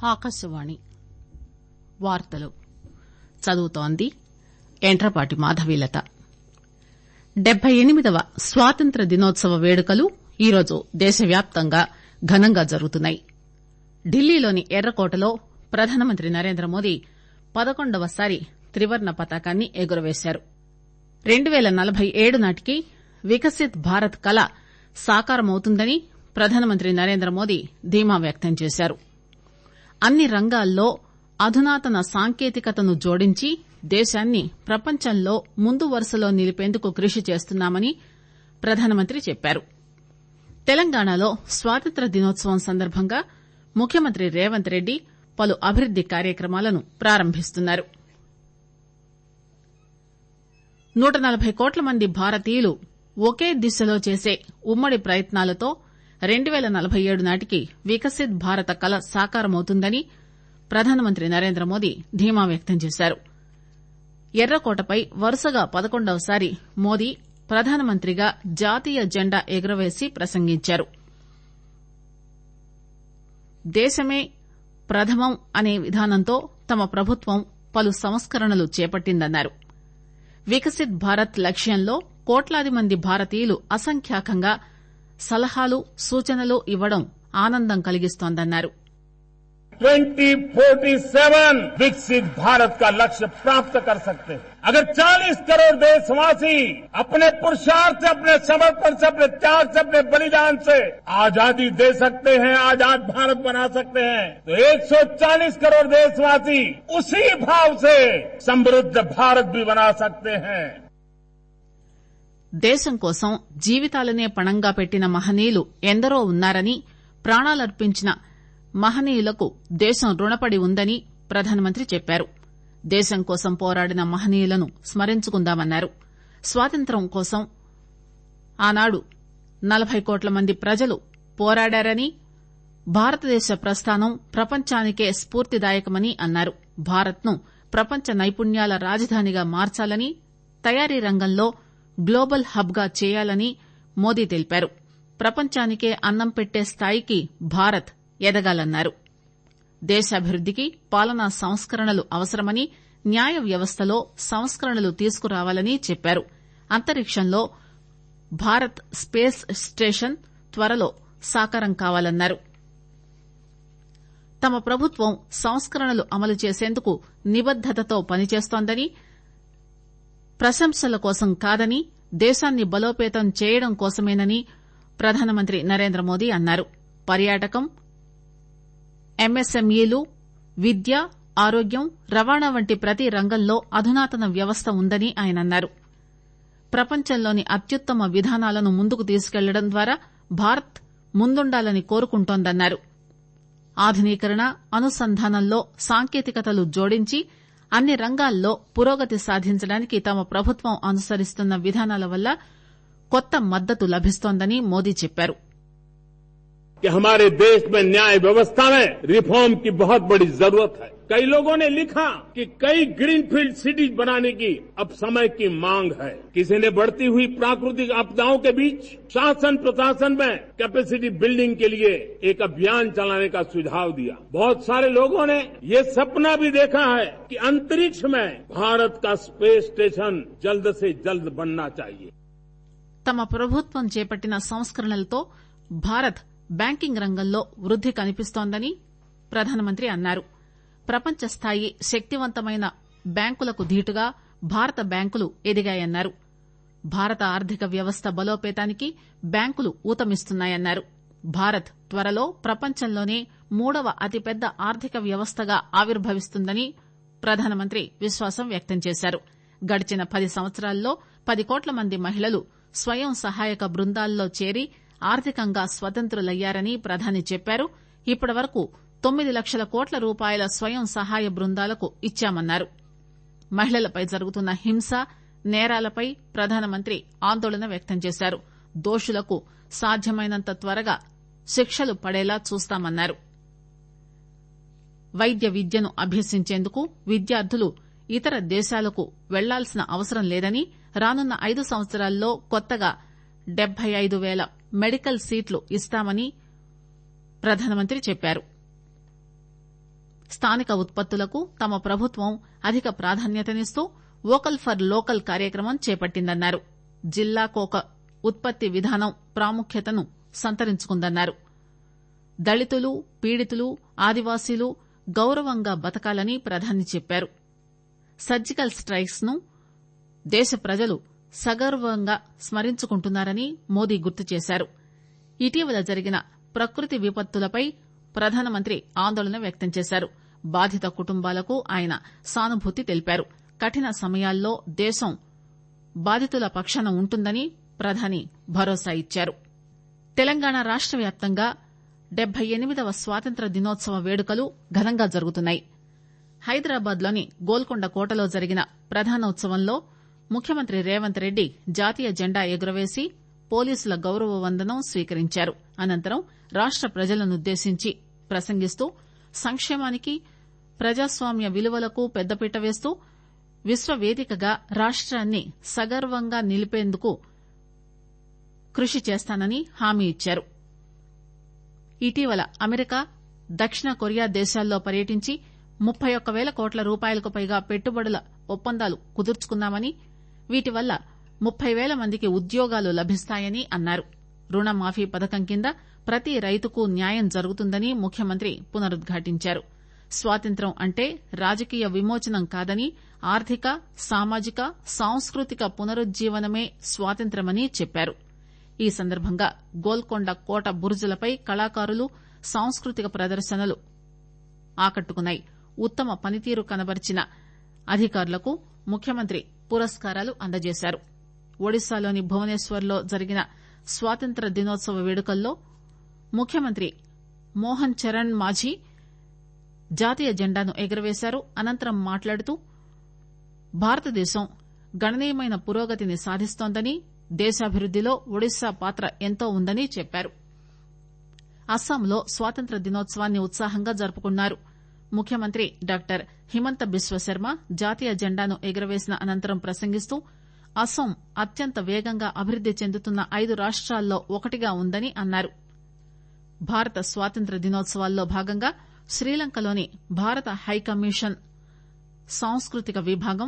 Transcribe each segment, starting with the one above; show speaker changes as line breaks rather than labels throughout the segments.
ఆకాశవాణి వార్తలు చదువుతోంది యంట్రపాటి మాధవీలత డెబ్బై ఎనిమిదవ స్వాతంత్ర దినోత్సవ వేడుకలు ఈరోజు దేశవ్యాప్తంగా ఘనంగా జరుగుతున్నాయి ఢిల్లీలోని ఎర్రకోటలో ప్రధానమంత్రి నరేంద్రమోదీ పదకొండవసారి త్రివర్ణ పతాకాన్ని ఎగురవేశారు రెండు పేల నలబై ఏడు నాటికి వికసిత్ భారత్ కల సాకారమవుతుందని ప్రధానమంత్రి నరేంద్రమోదీ ధీమా వ్యక్తం చేశారు అన్ని రంగాల్లో అధునాతన సాంకేతికతను జోడించి దేశాన్ని ప్రపంచంలో ముందు వరుసలో నిలిపేందుకు కృషి చేస్తున్నామని ప్రధానమంత్రి చెప్పారు తెలంగాణలో స్వాతంత్ర దినోత్సవం సందర్భంగా ముఖ్యమంత్రి రేవంత్ రెడ్డి పలు అభివృద్ది కార్యక్రమాలను ప్రారంభిస్తున్నారు నూట నలబై కోట్ల మంది భారతీయులు ఒకే దిశలో చేసే ఉమ్మడి ప్రయత్నాలతో రెండు పేల నలబై ఏడు నాటికి వికసిత్ భారత కల సాకారమవుతుందని ప్రధానమంత్రి నరేంద్రమోదీ ధీమా వ్యక్తం చేశారు ఎర్రకోటపై వరుసగా పదకొండవసారి మోదీ ప్రధానమంత్రిగా జాతీయ జెండా ఎగురవేసి ప్రసంగించారు దేశమే ప్రథమం అనే విధానంతో తమ ప్రభుత్వం పలు సంస్కరణలు చేపట్టిందన్నారు వికసిత్ భారత్ లక్ష్యంలో కోట్లాది మంది భారతీయులు అసంఖ్యాకంగా సలహాలు సూచనలు ఇవ్వడం ఆనందం కలిగిస్తోందన్నారు
2047 विकसित भारत का लक्ष्य प्राप्त कर सकते हैं अगर 40 करोड़ देशवासी अपने पुरुषार्थ से अपने समर्पण से अपने त्याग से अपने बलिदान से आजादी दे सकते हैं आजाद भारत बना सकते हैं तो 140 करोड़ देशवासी उसी भाव से समृद्ध भारत भी बना सकते हैं
దేశం కోసం జీవితాలనే పణంగా పెట్టిన మహనీయులు ఎందరో ఉన్నారని ప్రాణాలర్పించిన మహనీయులకు దేశం రుణపడి ఉందని ప్రధానమంత్రి చెప్పారు దేశం కోసం పోరాడిన మహనీయులను స్మరించుకుందామన్నారు స్వాతంత్ర్యం కోసం ఆనాడు నలబై కోట్ల మంది ప్రజలు పోరాడారని భారతదేశ ప్రస్థానం ప్రపంచానికే స్ఫూర్తిదాయకమని అన్నారు భారత్ ను ప్రపంచ నైపుణ్యాల రాజధానిగా మార్చాలని తయారీ రంగంలో గ్లోబల్ హబ్ గా చేయాలని మోదీ తెలిపారు ప్రపంచానికే అన్నం పెట్టే స్థాయికి భారత్ ఎదగాలన్నారు దేశాభివృద్దికి పాలనా సంస్కరణలు అవసరమని న్యాయ వ్యవస్థలో సంస్కరణలు తీసుకురావాలని చెప్పారు అంతరిక్షంలో భారత్ స్పేస్ స్టేషన్ త్వరలో సాకారం కావాలన్నారు తమ ప్రభుత్వం సంస్కరణలు అమలు చేసేందుకు నిబద్దతతో పనిచేస్తోందని ప్రశంసల కోసం కాదని దేశాన్ని బలోపేతం చేయడం కోసమేనని ప్రధానమంత్రి నరేంద్రమోదీ అన్నారు పర్యాటకం ఎంఎస్ఎంఈలు విద్య ఆరోగ్యం రవాణా వంటి ప్రతి రంగంలో అధునాతన వ్యవస్థ ఉందని ఆయన అన్నారు ప్రపంచంలోని అత్యుత్తమ విధానాలను ముందుకు తీసుకెళ్లడం ద్వారా భారత్ ముందుండాలని కోరుకుంటోందన్నారు ఆధునీకరణ అనుసంధానంలో సాంకేతికతలు జోడించి అన్ని రంగాల్లో పురోగతి సాధించడానికి తమ ప్రభుత్వం అనుసరిస్తున్న విధానాల వల్ల కొత్త మద్దతు లభిస్తోందని మోదీ చెప్పారు
कि हमारे देश में न्याय व्यवस्था में रिफॉर्म की बहुत बड़ी जरूरत है कई लोगों ने लिखा कि कई ग्रीनफील्ड सिटीज बनाने की अब समय की मांग है किसी ने बढ़ती हुई प्राकृतिक आपदाओं के बीच शासन प्रशासन में कैपेसिटी बिल्डिंग के लिए एक अभियान चलाने का सुझाव दिया बहुत सारे लोगों ने ये सपना भी देखा है कि अंतरिक्ष में भारत का स्पेस स्टेशन जल्द से जल्द बनना चाहिए
తమ ప్రభుత్వం చేపట్టిన సంస్కరణలతో భారత్ బ్యాంకింగ్ రంగంలో వృద్ది కనిపిస్తోందని ప్రధానమంత్రి అన్నారు ప్రపంచ స్థాయి శక్తివంతమైన బ్యాంకులకు ధీటుగా భారత బ్యాంకులు ఎదిగాయన్నారు భారత ఆర్థిక వ్యవస్థ బలోపేతానికి బ్యాంకులు ఊతమిస్తున్నాయన్నారు భారత్ త్వరలో ప్రపంచంలోనే మూడవ అతిపెద్ద ఆర్థిక వ్యవస్థగా ఆవిర్భవిస్తుందని ప్రధానమంత్రి విశ్వాసం వ్యక్తం చేశారు గడిచిన పది సంవత్సరాల్లో పది కోట్ల మంది మహిళలు స్వయం సహాయక బృందాల్లో చేరి ఆర్థికంగా స్వతంత్రులయ్యారని ప్రధాని చెప్పారు ఇప్పటి వరకు తొమ్మిది లక్షల కోట్ల రూపాయల స్వయం సహాయ బృందాలకు ఇచ్చామన్నారు మహిళలపై జరుగుతున్న హింస నేరాలపై ప్రధానమంత్రి ఆందోళన వ్యక్తం చేశారు దోషులకు సాధ్యమైనంత త్వరగా శిక్షలు పడేలా చూస్తామన్నారు వైద్య విద్యను అభ్యసించేందుకు విద్యార్థులు ఇతర దేశాలకు వెళ్లాల్సిన అవసరం లేదని రానున్న ఐదు సంవత్సరాల్లో కొత్తగా డెబ్బై ఐదు పేల మెడికల్ సీట్లు ఇస్తామని ప్రధానమంత్రి చెప్పారు స్థానిక ఉత్పత్తులకు తమ ప్రభుత్వం అధిక ప్రాధాన్యతనిస్తూ వోకల్ ఫర్ లోకల్ కార్యక్రమం చేపట్టిందన్నారు జిల్లాకోక ఉత్పత్తి విధానం ప్రాముఖ్యతను సంతరించుకుందన్నారు దళితులు పీడితులు ఆదివాసీలు గౌరవంగా బతకాలని ప్రధాని చెప్పారు సర్జికల్ స్టైక్స్ ను దేశ ప్రజలు సగర్వంగా స్మరించుకుంటున్నారని మోదీ గుర్తు చేశారు ఇటీవల జరిగిన ప్రకృతి విపత్తులపై ప్రధానమంత్రి ఆందోళన వ్యక్తం చేశారు బాధిత కుటుంబాలకు ఆయన సానుభూతి తెలిపారు కఠిన సమయాల్లో దేశం బాధితుల పక్షాన ఉంటుందని ప్రధాని భరోసా ఇచ్చారు తెలంగాణ రాష్ట వ్యాప్తంగా డెబ్బై ఎనిమిదవ స్వాతంత్ర దినోత్సవ వేడుకలు ఘనంగా జరుగుతున్నాయి హైదరాబాద్ లోని గోల్కొండ కోటలో జరిగిన ప్రధానోత్సవంలో ముఖ్యమంత్రి రేవంత్ రెడ్డి జాతీయ జెండా ఎగురవేసి పోలీసుల గౌరవ వందనం స్వీకరించారు అనంతరం రాష్ట ప్రజలనుద్దేశించి ప్రసంగిస్తూ సంక్షేమానికి ప్రజాస్వామ్య విలువలకు పెద్దపీట వేస్తూ విశ్వవేదికగా రాష్ట్రాన్ని సగర్వంగా నిలిపేందుకు కృషి చేస్తానని హామీ ఇచ్చారు ఇటీవల అమెరికా దక్షిణ కొరియా దేశాల్లో పర్యటించి ముప్పై ఒక్క పేల కోట్ల రూపాయలకు పైగా పెట్టుబడుల ఒప్పందాలు కుదుర్చుకున్నామని వీటి వల్ల ముప్పై పేల మందికి ఉద్యోగాలు లభిస్తాయని అన్నారు రుణమాఫీ పథకం కింద ప్రతి రైతుకు న్యాయం జరుగుతుందని ముఖ్యమంత్రి పునరుద్ఘాటించారు స్వాతంత్ర్యం అంటే రాజకీయ విమోచనం కాదని ఆర్థిక సామాజిక సాంస్కృతిక పునరుజ్జీవనమే స్వాతంత్ర్యమని చెప్పారు ఈ సందర్భంగా గోల్కొండ కోట బురుజులపై కళాకారులు సాంస్కృతిక ప్రదర్శనలు ఆకట్టుకున్నాయి ఉత్తమ పనితీరు కనబరిచిన అధికారులకు ముఖ్యమంత్రి పురస్కారాలు అందజేశారు ఒడిశాలోని భువనేశ్వర్ లో జరిగిన స్వాతంత్ర దినోత్సవ వేడుకల్లో ముఖ్యమంత్రి మోహన్ చరణ్ మాఝీ జాతీయ జెండాను ఎగురవేశారు అనంతరం మాట్లాడుతూ భారతదేశం గణనీయమైన పురోగతిని సాధిస్తోందని దేశాభివృద్దిలో ఒడిశా పాత్ర ఎంతో ఉందని చెప్పారు అస్సాంలో స్వాతంత్ర దినోత్సవాన్ని ఉత్సాహంగా జరుపుకున్నారు ముఖ్యమంత్రి డాక్టర్ హిమంత బిశ్వశర్మ జాతీయ జెండాను ఎగురవేసిన అనంతరం ప్రసంగిస్తూ అస్సాం అత్యంత వేగంగా అభివృద్ది చెందుతున్న ఐదు రాష్ట్రాల్లో ఒకటిగా ఉందని అన్నారు భారత స్వాతంత్ర దినోత్సవాల్లో భాగంగా శ్రీలంకలోని భారత హైకమిషన్ సాంస్కృతిక విభాగం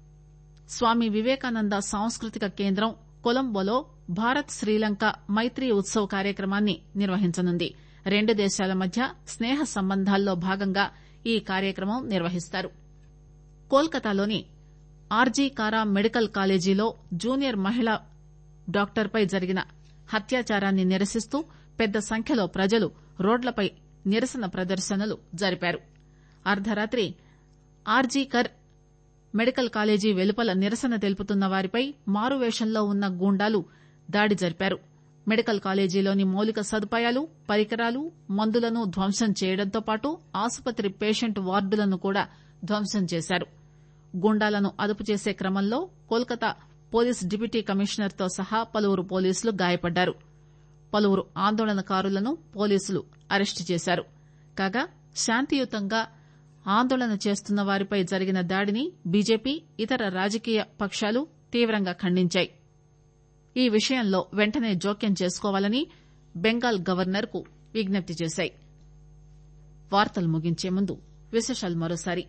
స్వామి వివేకానంద సాంస్కృతిక కేంద్రం కొలంబోలో భారత్ శ్రీలంక మైత్రి ఉత్సవ్ కార్యక్రమాన్ని నిర్వహించనుంది రెండు దేశాల మధ్య స్నేహ సంబంధాల్లో భాగంగా ఈ కార్యక్రమం నిర్వహిస్తారు కోల్కతాలోని ఆర్జీ కారా మెడికల్ కాలేజీలో జూనియర్ మహిళా డాక్టర్పై జరిగిన హత్యాచారాన్ని నిరసిస్తూ పెద్ద సంఖ్యలో ప్రజలు రోడ్లపై నిరసన ప్రదర్శనలు జరిపారు అర్ధరాత్రి ఆర్జీకర్ మెడికల్ కాలేజీ వెలుపల నిరసన తెలుపుతున్న వారిపై మారువేషంలో ఉన్న గూండాలు దాడి జరిపారు మెడికల్ కాలేజీలోని మౌలిక సదుపాయాలు పరికరాలు మందులను ధ్వంసం చేయడంతో పాటు ఆసుపత్రి పేషెంట్ వార్డులను కూడా ధ్వంసం చేశారు గూండాలను అదుపు చేసే క్రమంలో కోల్కతా పోలీస్ డిప్యూటీ కమిషనర్ తో సహా పలువురు పోలీసులు గాయపడ్డారు పలువురు ఆందోళనకారులను పోలీసులు అరెస్టు చేశారు కాగా శాంతియుతంగా ఆందోళన చేస్తున్న వారిపై జరిగిన దాడిని బీజేపీ ఇతర రాజకీయ పక్షాలు తీవ్రంగా ఖండించాయి ఈ విషయంలో వెంటనే జోక్యం చేసుకోవాలని బెంగాల్ గవర్నర్ కు విజ్ఞప్తి చేశాయి వార్తలు ముగించే ముందు విశేషాలు మరోసారి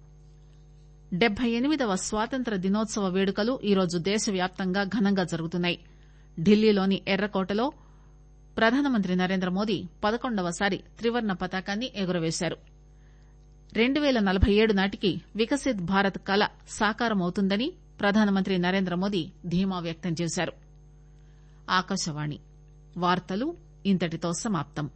డెబ్బై ఎనిమిదవ స్వాతంత్ర దినోత్సవ వేడుకలు ఈరోజు దేశవ్యాప్తంగా ఘనంగా జరుగుతున్నాయి ఢిల్లీలోని ఎర్రకోటలో ప్రధానమంత్రి నరేంద్ర మోదీ పదకొండవసారి త్రివర్ణ పతాకాన్ని ఎగురవేశారు రెండు పేల నలభై ఏడు నాటికి వికసిత్ భారత్ కల సాకారమవుతుందని ప్రధానమంత్రి నరేంద్ర మోదీ ధీమా వ్యక్తం చేశారు ఆకాశవాణి వార్తలు ఇంతటితో సమాప్తం